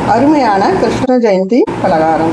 அருமையான கிருஷ்ண ஜெயந்தி பலகாரம்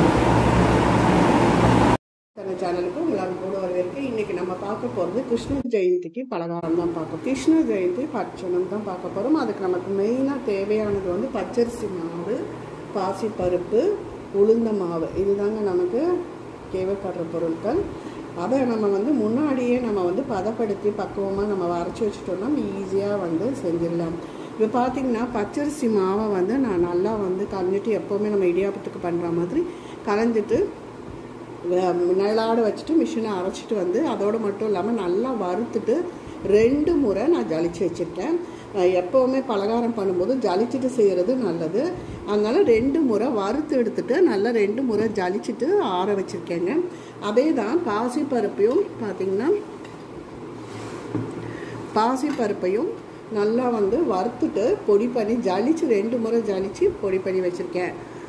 சேனலுக்கு உங்களால் கூட வரவேற்கு இன்னைக்கு நம்ம பார்க்க போகிறது கிருஷ்ண ஜெயந்திக்கு பலகாரம் தான் பார்க்க கிருஷ்ண ஜெயந்தி பட்சணம் தான் பார்க்க போகிறோம் அதுக்கு நமக்கு மெயினாக தேவையானது வந்து பச்சரிசி மாவு பாசிப்பருப்பு உளுந்த மாவு இதுதாங்க நமக்கு தேவைப்படுற பொருட்கள் அதை நம்ம வந்து முன்னாடியே நம்ம வந்து பதப்படுத்தி பக்குவமாக நம்ம அரைச்சி வச்சுட்டோம்னா ஈஸியாக வந்து செஞ்சிடலாம் இப்போ பார்த்தீங்கன்னா பச்சரிசி மாவை வந்து நான் நல்லா வந்து கலந்துட்டு எப்போவுமே நம்ம இடியாப்பத்துக்கு பண்ணுற மாதிரி கலந்துட்டு நிழலாட வச்சுட்டு மிஷினை அரைச்சிட்டு வந்து அதோடு மட்டும் இல்லாமல் நல்லா வறுத்துட்டு ரெண்டு முறை நான் ஜலிச்சு வச்சுருக்கேன் எப்போவுமே பலகாரம் பண்ணும்போது ஜலிச்சுட்டு செய்கிறது நல்லது அதனால் ரெண்டு முறை வறுத்து எடுத்துட்டு நல்லா ரெண்டு முறை ஜலிச்சுட்டு ஆற வச்சுருக்கேங்க அதே தான் பாசிப்பருப்பையும் பார்த்திங்கன்னா பாசிப்பருப்பையும் நல்லா வந்து வறுத்துட்டு பொடி பண்ணி ஜலிச்சு ரெண்டு முறை ஜலிச்சு பொடி பண்ணி வச்சுருக்கேன்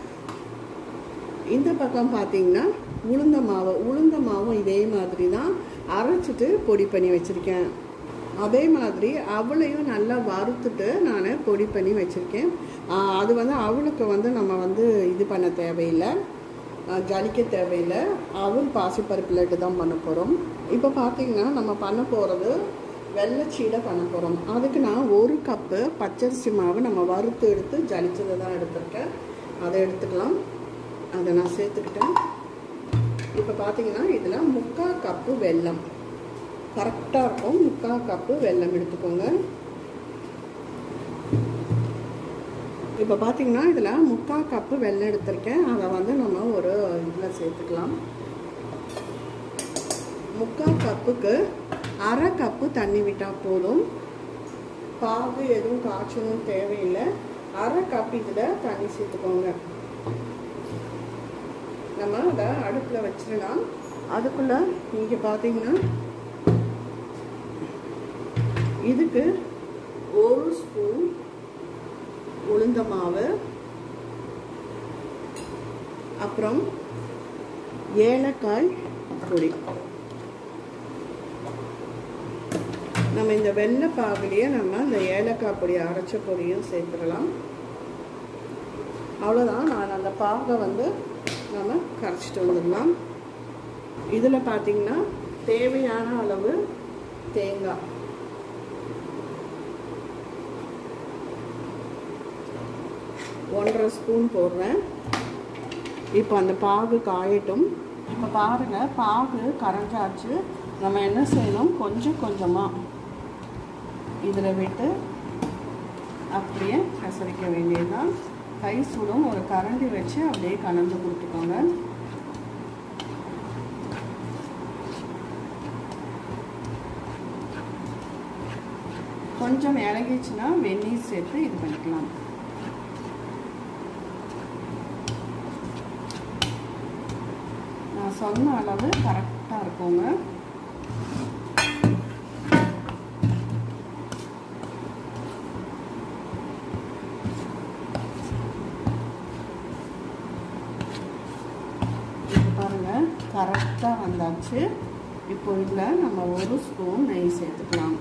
இந்த பக்கம் பார்த்தீங்கன்னா உளுந்த மாவு உளுந்த மாவும் இதே மாதிரி தான் அரைச்சிட்டு பொடி பண்ணி வச்சுருக்கேன் அதே மாதிரி அவளையும் நல்லா வறுத்துட்டு நான் பொடி பண்ணி வச்சுருக்கேன் அது வந்து அவளுக்கு வந்து நம்ம வந்து இது பண்ண தேவையில்லை ஜலிக்க தேவையில்லை அவள் பாசிப்பருப்பு லட்டு தான் பண்ண போகிறோம் இப்போ பார்த்தீங்கன்னா நம்ம பண்ண போகிறது வெள்ளைச்சீடை பண்ண போகிறோம் அதுக்கு நான் ஒரு கப்பு பச்சரிசி மாவு நம்ம வறுத்து எடுத்து ஜலிச்சதை தான் எடுத்திருக்கேன் அதை எடுத்துக்கலாம் அதை நான் சேர்த்துக்கிட்டேன் இப்போ பார்த்தீங்கன்னா இதில் முக்கால் கப்பு வெல்லம் கரெக்டாக இருக்கும் முக்கால் கப்பு வெல்லம் எடுத்துக்கோங்க இப்போ பார்த்தீங்கன்னா இதில் முக்கால் கப்பு வெல்லம் எடுத்திருக்கேன் அதை வந்து நம்ம ஒரு இதில் சேர்த்துக்கலாம் முக்கால் கப்புக்கு அரை கப்பு தண்ணி விட்டால் போதும் பாகு எதுவும் காய்ச்சணும் தேவையில்லை அரை கப் இதில் தண்ணி சேர்த்துக்கோங்க நம்ம அதை அடுப்பில் வச்சிடலாம் அதுக்குள்ளே இங்கே பார்த்தீங்கன்னா இதுக்கு ஒரு ஸ்பூன் உளுந்த மாவு அப்புறம் ஏலக்காய் பொடி நம்ம இந்த வெள்ளை பாகுலேயே நம்ம இந்த ஏலக்காய் பொடி அரைச்ச பொடியும் சேர்த்துடலாம் அவ்வளோதான் நான் அந்த பாகை வந்து நம்ம கரைச்சிட்டு வந்துடலாம் இதில் பார்த்தீங்கன்னா தேவையான அளவு தேங்காய் ஒன்றரை ஸ்பூன் போடுறேன் இப்போ அந்த பாகு காயட்டும் இப்போ பாருங்கள் பாகு கரைஞ்சாச்சு நம்ம என்ன செய்யணும் கொஞ்சம் கொஞ்சமாக இதில் விட்டு அப்படியே கசரிக்க வேண்டியதுதான் கை சுடும் ஒரு கரண்டி வச்சு அப்படியே கலந்து கொடுத்துக்கோங்க கொஞ்சம் இறங்கிச்சுன்னா வெந்நீர் சேர்த்து இது பண்ணிக்கலாம் நான் சொன்ன அளவு கரெக்டாக இருக்குங்க பாருங்கள் கரெக்டாக வந்தாச்சு இப்போ இதில் நம்ம ஒரு ஸ்பூன் நெய் சேர்த்துக்கலாம்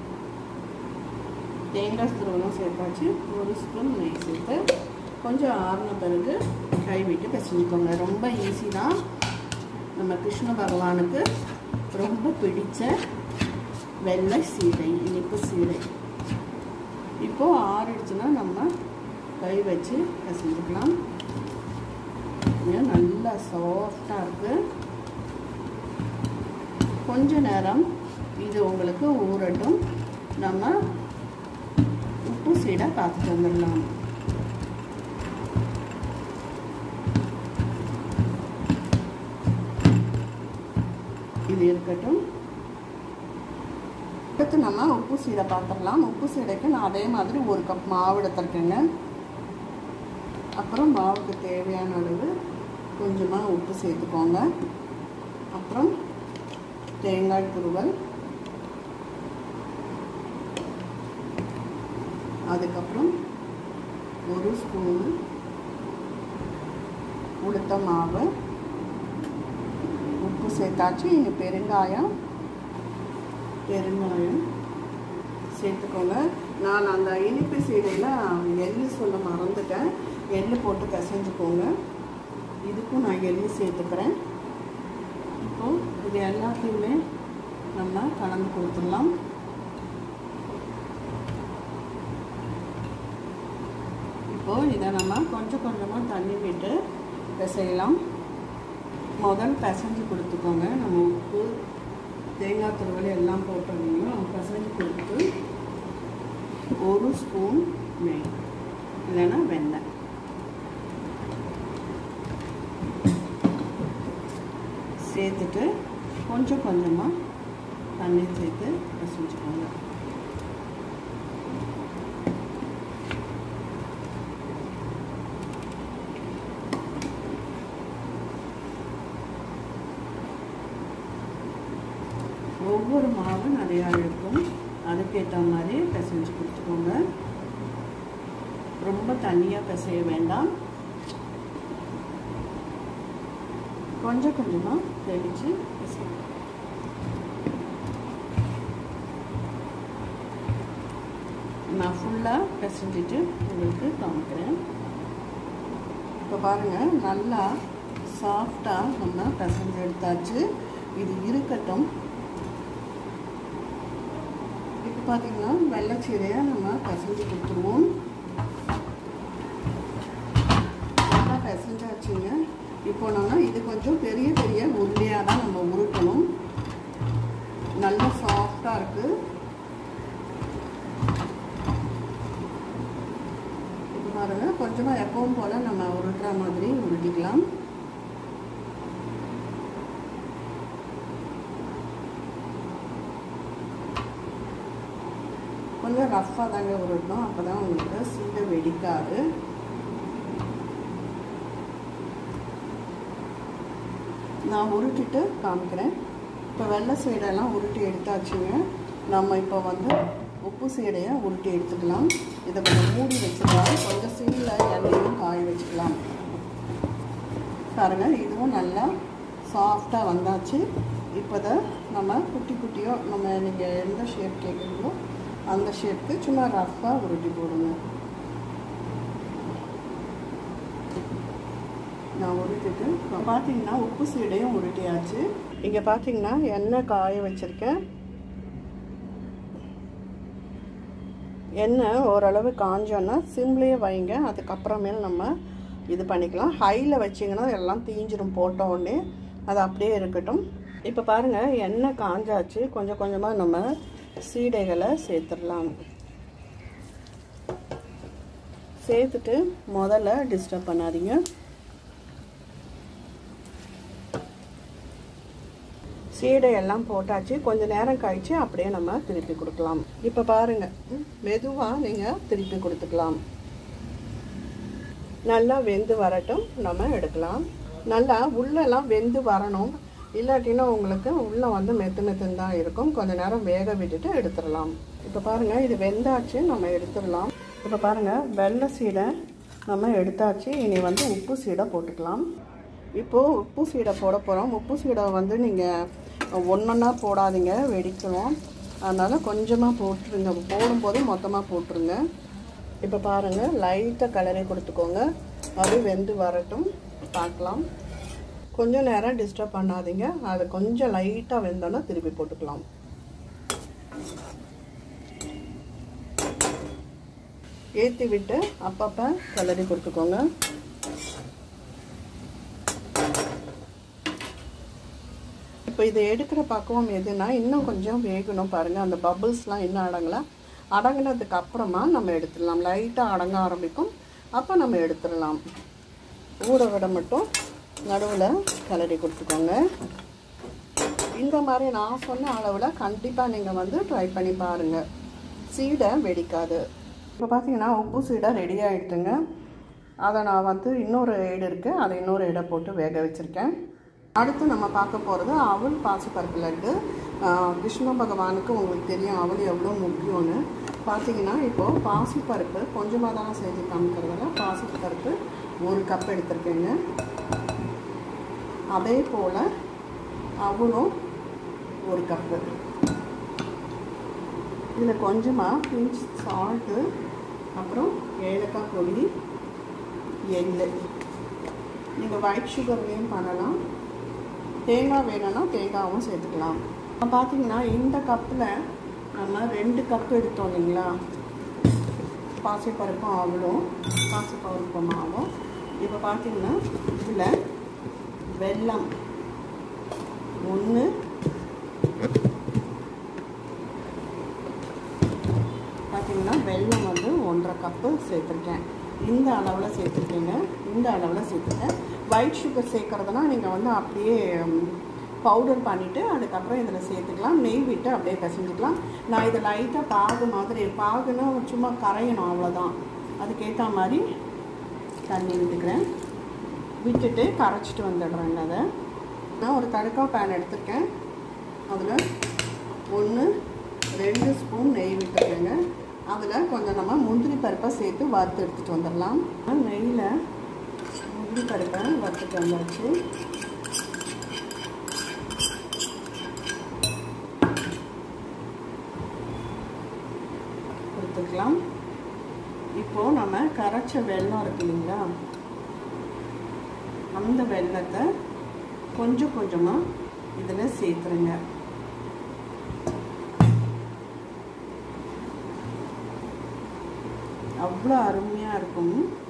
தேங்காய் துருவலும் சேர்த்தாச்சு ஒரு ஸ்பூன் நெய் சேர்த்து கொஞ்சம் ஆறின பிறகு கை விட்டு பிசைஞ்சுக்கோங்க ரொம்ப ஈஸி தான் நம்ம கிருஷ்ண பகவானுக்கு ரொம்ப பிடிச்ச வெள்ளை சீடை இனிப்பு சீடை இப்போது ஆறிடுச்சுன்னா நம்ம கை வச்சு பிசைஞ்சுக்கலாம் நல்லா சாஃப்டாக இருக்குது கொஞ்ச நேரம் இது உங்களுக்கு ஊறட்டும் நம்ம உப்பு சீடை பார்த்துட்டு வந்துடலாம் இது இருக்கட்டும் அடுத்து நம்ம உப்பு சீடை பார்த்துடலாம் உப்பு சீடைக்கு நான் அதே மாதிரி ஒரு கப் மாவு எடுத்துருக்கேங்க அப்புறம் மாவுக்கு தேவையான அளவு கொஞ்சமாக உப்பு சேர்த்துக்கோங்க அப்புறம் தேங்காய் துருவல் அதுக்கப்புறம் ஒரு ஸ்பூனு உளுத்த மாவு உப்பு சேர்த்தாச்சு இனி பெருங்காயம் பெருங்காயம் சேர்த்துக்கோங்க நான் அந்த இனிப்பு சீடையில் எள்ளு சொல்ல மறந்துட்டேன் எள்ளு போட்டு பிசைஞ்சுக்கோங்க இதுக்கும் நான் எள்ளு சேர்த்துக்கிறேன் இப்போ இது எல்லாத்தையுமே நம்ம கலந்து கொடுத்துடலாம் இப்போது இதை நம்ம கொஞ்சம் கொஞ்சமாக தண்ணி விட்டு பிசையலாம் முதல் பிசைஞ்சு கொடுத்துக்கோங்க நம்ம உப்பு தேங்காய் துருவல் எல்லாம் போட்டோம்னா பிசைஞ்சு கொடுத்து ஒரு ஸ்பூன் நெய் இல்லைன்னா வெண்ணெய் சேர்த்துட்டு கொஞ்சம் கொஞ்சமாக தண்ணீர் சேர்த்து பிசைஞ்சுக்கோங்க ஒவ்வொரு மாவும் நிறையா இருக்கும் அதுக்கேற்ற மாதிரி பிசைஞ்சு கொடுத்துக்கோங்க ரொம்ப தண்ணியாக பிசைய வேண்டாம் கொஞ்சம் கொஞ்சமாக தெளித்து பிசையும் நான் ஃபுல்லாக பிசைஞ்சிட்டு உங்களுக்கு காமிக்கிறேன் இப்போ பாருங்கள் நல்லா சாஃப்டாக நம்ம பிசைஞ்சு எடுத்தாச்சு இது இருக்கட்டும் இப்போ பார்த்தீங்கன்னா வெள்ளைச்சீரையை நம்ம பிசைஞ்சு கொடுத்துருவோம் நல்லா பிசைஞ்சாச்சுங்க இப்போ நம்ம இது கொஞ்சம் பெரிய பெரிய உருளையாக தான் நம்ம உருட்டணும் நல்லா சாஃப்டாக இருக்குது இப்போ பாருங்கள் கொஞ்சமாக எப்பவும் போல் நம்ம உருட்டுற மாதிரி உருட்டிக்கலாம் கொஞ்சம் ரஃப்பாக தாங்க உருட்டணும் அப்போ தான் உங்களுக்கு சீடை வெடிக்காது நான் உருட்டிட்டு காமிக்கிறேன் இப்போ வெள்ளை சீடெல்லாம் உருட்டி எடுத்தாச்சுங்க நம்ம இப்போ வந்து உப்பு சீடையை உருட்டி எடுத்துக்கலாம் இதை கொஞ்சம் மூடி வச்சுக்கலாம் கொஞ்சம் சீடில் எண்ணெயும் காய வச்சுக்கலாம் பாருங்கள் இதுவும் நல்லா சாஃப்டாக வந்தாச்சு இப்போ தான் நம்ம குட்டி குட்டியோ நம்ம நீங்கள் எந்த ஷேப் கேட்குறீங்களோ அந்த ஷேப்புக்கு சும்மா ரஃப்பாக உருட்டி போடுங்க நான் உருட்டிட்டு இப்போ பார்த்தீங்கன்னா உப்பு சீடையும் உருட்டியாச்சு இங்கே பார்த்தீங்கன்னா எண்ணெய் காய வச்சுருக்கேன் எண்ணெய் ஓரளவு காஞ்சோன்னா சிம்லேயே வைங்க அதுக்கப்புறமேல் நம்ம இது பண்ணிக்கலாம் ஹையில் வச்சிங்கன்னா எல்லாம் தீஞ்சிரும் போட்ட உடனே அது அப்படியே இருக்கட்டும் இப்போ பாருங்கள் எண்ணெய் காஞ்சாச்சு கொஞ்சம் கொஞ்சமாக நம்ம சீடைகளை சேர்த்துடலாம் சேர்த்துட்டு முதல்ல டிஸ்டர்ப் பண்ணாதீங்க சீடை எல்லாம் போட்டாச்சு கொஞ்ச நேரம் கழிச்சு அப்படியே நம்ம திருப்பி கொடுக்கலாம் இப்போ பாருங்க மெதுவாக நீங்கள் திருப்பி கொடுத்துக்கலாம் நல்லா வெந்து வரட்டும் நம்ம எடுக்கலாம் நல்லா உள்ளெல்லாம் வெந்து வரணும் இல்லாட்டினா உங்களுக்கு உள்ளே வந்து மெத்து மெத்துன்னு தான் இருக்கும் கொஞ்ச நேரம் வேக விட்டுட்டு எடுத்துடலாம் இப்போ பாருங்கள் இது வெந்தாச்சு நம்ம எடுத்துடலாம் இப்போ பாருங்கள் வெள்ளை சீடை நம்ம எடுத்தாச்சு இனி வந்து உப்பு சீடை போட்டுக்கலாம் இப்போது உப்பு சீடை போட போகிறோம் உப்பு சீடை வந்து நீங்கள் ஒன்றொன்னா போடாதீங்க வெடிக்கணும் அதனால் கொஞ்சமாக போட்டுருங்க போடும்போது மொத்தமாக போட்டுருங்க இப்போ பாருங்கள் லைட்டாக கலரை கொடுத்துக்கோங்க அது வெந்து வரட்டும் பார்க்கலாம் கொஞ்சம் நேரம் டிஸ்டர்ப் பண்ணாதீங்க அது கொஞ்சம் லைட்டாக வெந்தோன்னா திருப்பி போட்டுக்கலாம் ஏற்றி விட்டு அப்பப்போ கலரி கொடுத்துக்கோங்க இப்போ இதை எடுக்கிற பக்குவம் எதுனா இன்னும் கொஞ்சம் வேகணும் பாருங்கள் அந்த பபுள்ஸ்லாம் இன்னும் அடங்கலை அடங்கினதுக்கு அப்புறமா நம்ம எடுத்துடலாம் லைட்டாக அடங்க ஆரம்பிக்கும் அப்போ நம்ம எடுத்துடலாம் ஊற விட மட்டும் நடுவில் கிளறி கொடுத்துக்கோங்க இந்த மாதிரி நான் சொன்ன அளவில் கண்டிப்பாக நீங்கள் வந்து ட்ரை பண்ணி பாருங்கள் சீடை வெடிக்காது இப்போ பார்த்தீங்கன்னா உப்பு சீடை ரெடி ஆகிடுதுங்க அதை நான் வந்து இன்னொரு ஏடு இருக்குது அதை இன்னொரு எடை போட்டு வேக வச்சுருக்கேன் அடுத்து நம்ம பார்க்க போகிறது அவல் பாசிப்பருப்பு லட்டு கிருஷ்ண பகவானுக்கு உங்களுக்கு தெரியும் அவல் எவ்வளோ முக்கியம்னு பார்த்தீங்கன்னா இப்போது பாசிப்பருப்பு கொஞ்சமாக தான் செஞ்சு காமிக்கிறதால பாசிப்பருப்பு ஒரு கப் எடுத்திருக்கேங்க அதே போல் அவளும் ஒரு கப்பு இதில் கொஞ்சமாக பிஞ்ச் சால்ட்டு அப்புறம் ஏலக்காய் பொடி எள்ளு நீங்கள் ஒயிட் சுகர்லேயும் பண்ணலாம் தேங்காய் வேணும்னா தேங்காவும் சேர்த்துக்கலாம் இப்போ பார்த்தீங்கன்னா இந்த கப்பில் நம்ம ரெண்டு கப் எடுத்தோம் இல்லைங்களா பாசிப்பருப்பும் ஆவலும் பாசிப்பருப்பு மாவும் இப்போ பார்த்தீங்கன்னா இதில் வெல்லம் ஒன்று பார்த்தீங்கன்னா வெல்லம் வந்து ஒன்றரை கப்பு சேர்த்துருக்கேன் இந்த அளவில் சேர்த்துருக்கீங்க இந்த அளவில் சேர்த்துருக்கேன் ஒயிட் சுகர் சேர்க்குறதுனா நீங்கள் வந்து அப்படியே பவுடர் பண்ணிவிட்டு அதுக்கப்புறம் இதில் சேர்த்துக்கலாம் நெய் விட்டு அப்படியே பிசைஞ்சிக்கலாம் நான் இதை லைட்டாக பாகு மாதிரி பாகுன்னா சும்மா கரையணும் அவ்வளோதான் அதுக்கேற்ற மாதிரி தண்ணி விட்டுக்கிறேன் விட்டுட்டு கரைச்சிட்டு வந்துடுறேங்க அதை நான் ஒரு தடுக்கா பேன் எடுத்திருக்கேன் அதில் ஒன்று ரெண்டு ஸ்பூன் நெய் விட்டுருக்கேங்க அதில் கொஞ்சம் நம்ம முந்திரி பருப்பை சேர்த்து வறுத்து எடுத்துகிட்டு வந்துடலாம் நெய்யில் முந்திரி பருப்பை வறுத்துட்டு வந்தாச்சு கொடுத்துக்கலாம் இப்போது நம்ம கரைச்ச வெல்லம் இருக்கு இல்லைங்களா அந்த வெல்லத்தை கொஞ்சம் கொஞ்சமாக இதில் சேர்த்துருங்க அவ்வளோ அருமையாக இருக்கும்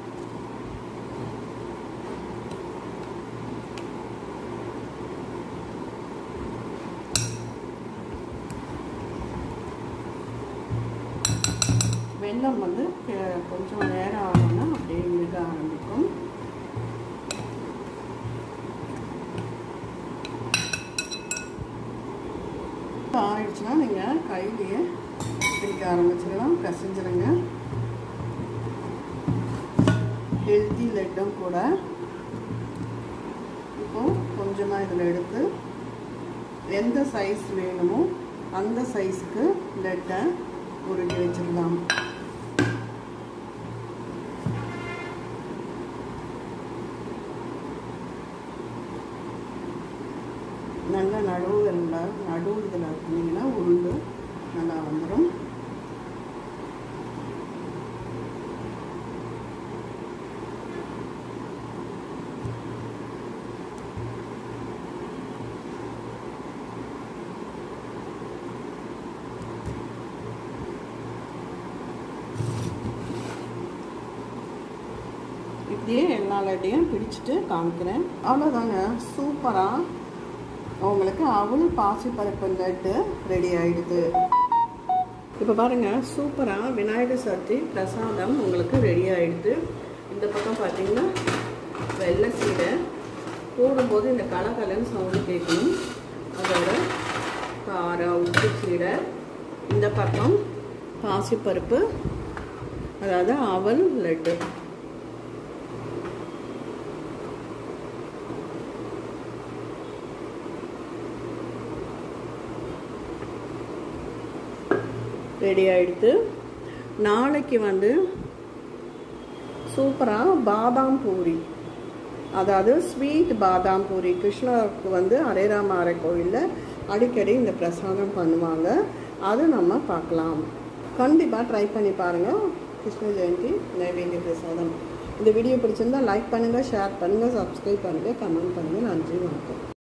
வெள்ளம் வந்து கொஞ்சம் நேரம் ஆகணும்னா அப்படியே மிக ஆரம்பிக்கும் ஆயிடுச்சுன்னா நீங்கள் கையிலேயே பிடிக்க ஆரம்பிச்சிடலாம் கசிஞ்சிருங்க ஹெல்த்தி லெட்டும் கூட இப்போது கொஞ்சமாக இதில் எடுத்து எந்த சைஸ் வேணுமோ அந்த சைஸுக்கு லெட்டை உருட்டி வச்சிடலாம் நல்ல நடுவில் நடு இதில் இருந்தீங்கன்னா உருண்டு நல்லா வந்துடும் இப்படியே எல்லா லட்டையும் பிடிச்சிட்டு காமிக்கிறேன் அவ்வளோதாங்க சூப்பராக உங்களுக்கு அவள் பாசிப்பருப்பு லட்டு ரெடி ஆகிடுது இப்போ பாருங்கள் சூப்பராக விநாயகர் சதுர்த்தி பிரசாதம் உங்களுக்கு ரெடி ஆகிடுது இந்த பக்கம் பார்த்தீங்கன்னா வெள்ளை சீடை போடும்போது இந்த கலகலன்னு சவுண்டு கேட்கணும் அதோட காரம் உப்பு சீடை இந்த பக்கம் பாசிப்பருப்பு அதாவது அவல் லட்டு ரெடி ஆகிடுது நாளைக்கு வந்து சூப்பராக பாதாம் பூரி அதாவது ஸ்வீட் பாதாம் பூரி கிருஷ்ணருக்கு வந்து அரேராமாரை கோயிலில் அடிக்கடி இந்த பிரசாதம் பண்ணுவாங்க அதை நம்ம பார்க்கலாம் கண்டிப்பாக ட்ரை பண்ணி பாருங்கள் கிருஷ்ண ஜெயந்தி நைவேந்திய பிரசாதம் இந்த வீடியோ பிடிச்சிருந்தா லைக் பண்ணுங்கள் ஷேர் பண்ணுங்கள் சப்ஸ்கிரைப் பண்ணுங்கள் கமெண்ட் பண்ணுங்கள் நன்றி வணக்கம்